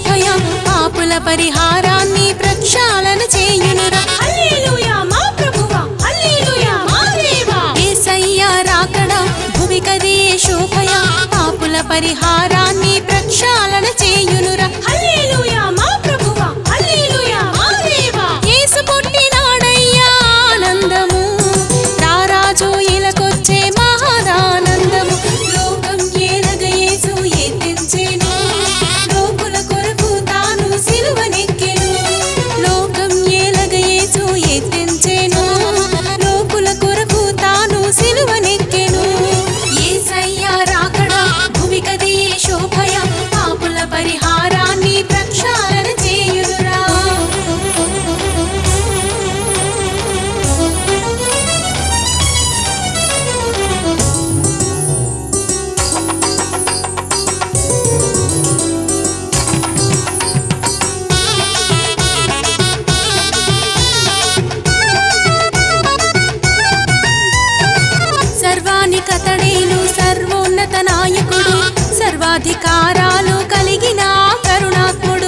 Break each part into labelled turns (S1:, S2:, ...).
S1: శోభయం పాపుల పరిహారాన్ని ప్రక్షాళన చేయునురా
S2: హల్లెలూయా మా ప్రభువా హల్లెలూయా మా దేవా
S1: ఏసయ్య రాకడా భువి కదే శోభయ పాపుల పరిహారాన్ని ప్రక్షాళన చేయునురా
S2: హల్లెలూయా మా ప్రభువా హల్లెలూయా మా దేవా
S1: యేసు పుట్టినాడయ్యా ఆనందము రారాజు ఇలకొచ్చే మహాదానందము లోకం ఏలగ యేసు ఎత్తించెను లోకుల కొరకు తాను సిలువనెక్కెను లోకం ఏలగ యేసు ఎత్తించెను లోకుల కొరకు తాను సిలువనెక్కెను యేసయ్య రాకడా భువి కదే శోభయ పాపుల పరిహారాన్ని ప్రక్షాళన చేయునురా సర్వానికతడేను సర్వోన్నత నాయకుడు సర్వాధికారాలు కలిగిన కరుణాత్ముడు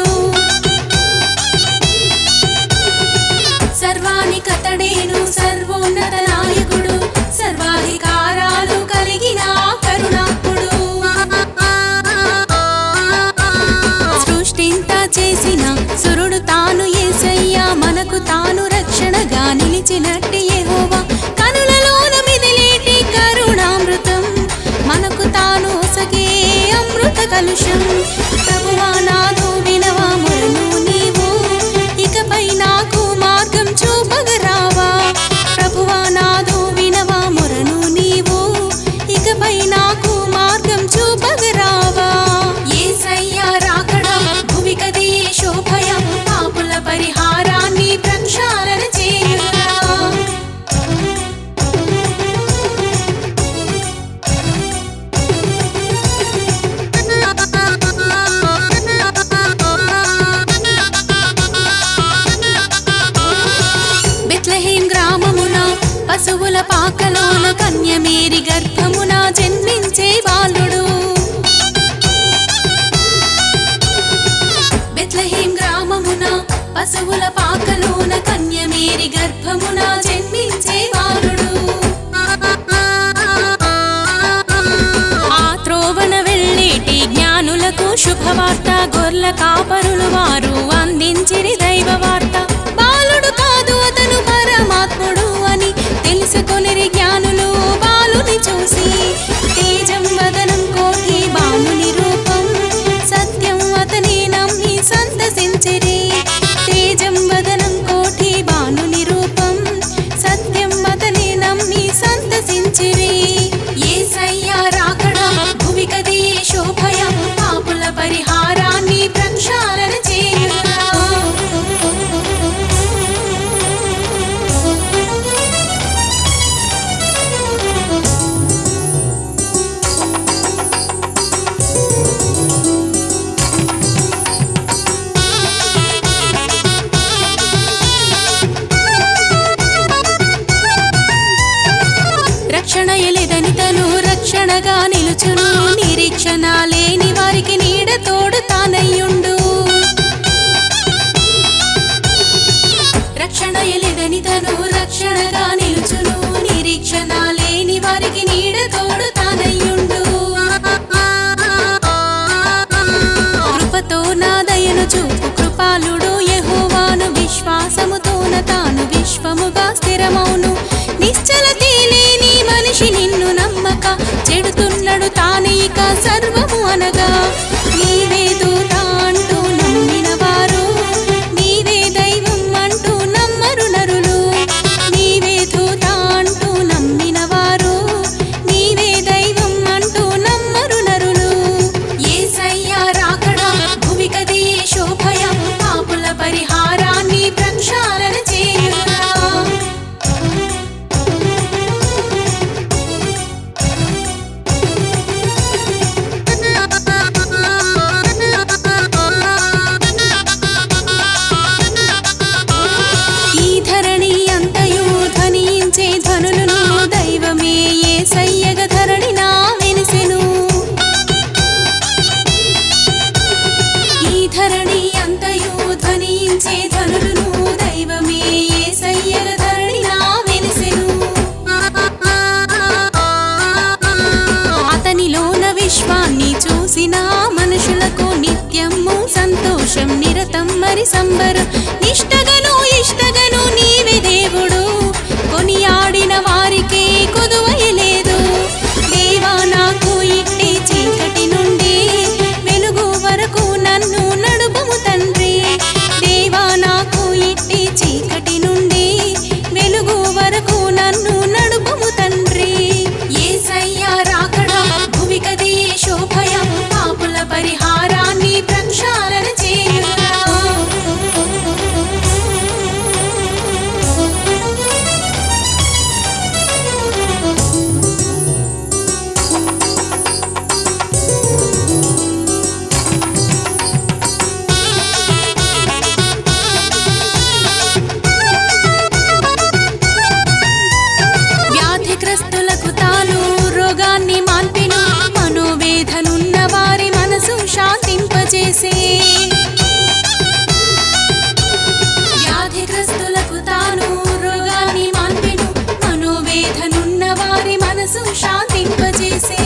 S1: సర్వానికతడేను సర్వోన్నత నాయకుడు సర్వాధికారాలు కలిగిన కరుణాత్ముడు సృష్టింత చేసిన సురుడు తాను ఏసయ్య మనకు తాను రక్షణగా నిలిచినట్టి యెహోవా కనులలోన మిదిలేటి కరుణామృతం మనకు తాను ఒసగే అమృత కలుషం ప్రభువా నాదు వినవా మొరను నీవు ఇకపై నాకు మార్గం చూపగరావా ప్రభువా నాదు వినవా మొరను నీవు ఇకపై నాకు మార్గం చూపగరావా యేసయ్య రాకడా భువి కదే శోభయ పాపుల పరిహారాన్ని ప్రక్షాళన చేయురా బెత్లహేం గ్రామమున పశువుల పాకలోన కన్యమేరి గర్భమున జన్మించే బాలుడు బెత్లహేం గ్రామమున పశువుల పాకలోన కన్యమేరి గర్భమున జన్మించే బాలుడు ఆ త్రోవన వెళ్ళేటి జ్ఞానులకు శుభవార్త గొర్ల కాపరులు వారు అందించిరి దైవ వార్త బాలుడు కాదు అతను పరమాత్ముడు అని తెలుసుకొనిరి జ్ఞానులు బాలుని చూసి తేజం వదనం కోటి బాలుని రూపం సత్యం అతని నమ్మి సంతసించిరి తేజం వదనం కోటి బాలుని రూపం సత్యం అతని నమ్మి సంతసించిరి యేసయ్య రాకడా భువి కదే శోభయ పాపుల పరిహారాన్ని ప్రక్షాళన చేయురా రక్షణ ఎలిదని తను రక్షణగా నిలుచును నిరీక్షణ లేని వారికి నీడ తోడు తానయ్యుండు రక్షణ ఎలిదని తను రక్షణగా నిలుచును నిరీక్షణ లేని వారికి నీడ తోడు తానయ్యుండు కృపతో నా దయను చూపు కృపాలుడు యెహోవాను విశ్వాసముతోన తాను విశ్వముగా స్థిరమౌను నిశ్చల తేలేని మనిషి నిన్ను నమ్మక చెడుతున్నాడు తాను ఇక సర్వము అనగా నీవే దూత అంటూ నమ్మిన వారు నీవే దైవం అంటూ నమ్మరు నరులు నీవే దూత అంటూ నమ్మిన వారు నీవే దైవం చూసిన మనుషులకు నిత్యము సంతోషం నిరతం మరి సంబరం నిష్టగను ఇష్టగను నీవే దేవుడు కొనియాడిన వారికి కొదువయలేదు దేవా నాకు ఇట్టి చీకటి నుండి వెలుగు వరకు నన్ను నడుపుము తండ్రి దేవా నాకు ఇట్టి చీకటి నుండి వెలుగు వరకు నన్ను నడుపుము తండ్రి యేసయ్యా రాకడా భువికది శోభయ పాపుల పరిహారాన్ని ప్రక్షాళన చేయురా వ్యాధిగ్రస్తులకు తాను రోగాన్ని మాన్పెను మనోవేదనున్న వారి మనసు శాంతింపజేసే వ్యాధిగ్రస్తులకు తాను రోగాన్ని మాన్పెను మనోవేదనున్న వారి మనసు శాంతింపజేసే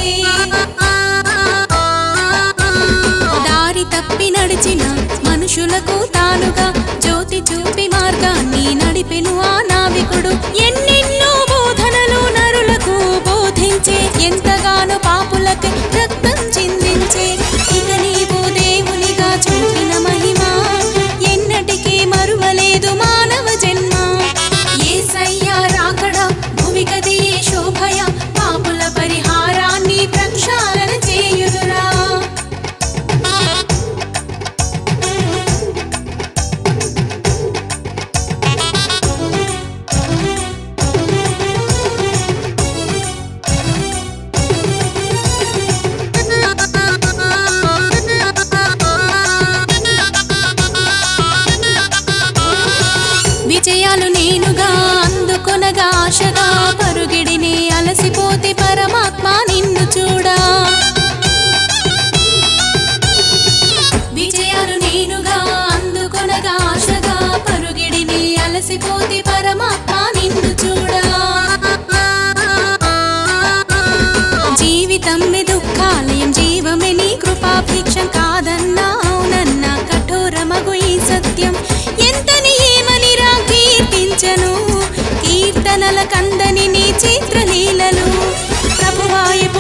S1: దారి తప్పి నడిచిన మనుషులకు తానుగా జ్యోతి చూపి మార్గాన్ని నడిపెను ఆ నావికుడు ఎన్నెన్నో బోధనలు నరులకు బోధించే ఎంతగానో పాపులకు రక్తం చిందించే ఇక నీవు దేవునిగా చూపిన మహిమ ఎన్నటికీ మరువలేదు మానవ జన్మ యేసయ్యా రాకడా భువిగది శోభయ పాపుల పరిహారాన్ని ప్రక్షాళన చేయుదురా విజయాలు నేనుగా అందుకొనగా ఆశగా పరుగిడిని అలసిపోతే పరమాత్మ నిన్ను చూడా విజయాలు నేనుగా అందుకొనగా ఆశగా పరుగిడిని అలసిపోతే పరమాత్మ నిన్ను చూడా జీవితం దుఃఖాలయం జీవమే నీ కృపాభిక్షం కాదన్నా అవునన్నా కఠోరమగు ఈ సత్యం ఎంతని ఏమనిరా కీర్తించను కీర్తనల కందని నీ చిత్రలీలలు ప్రభువాయపు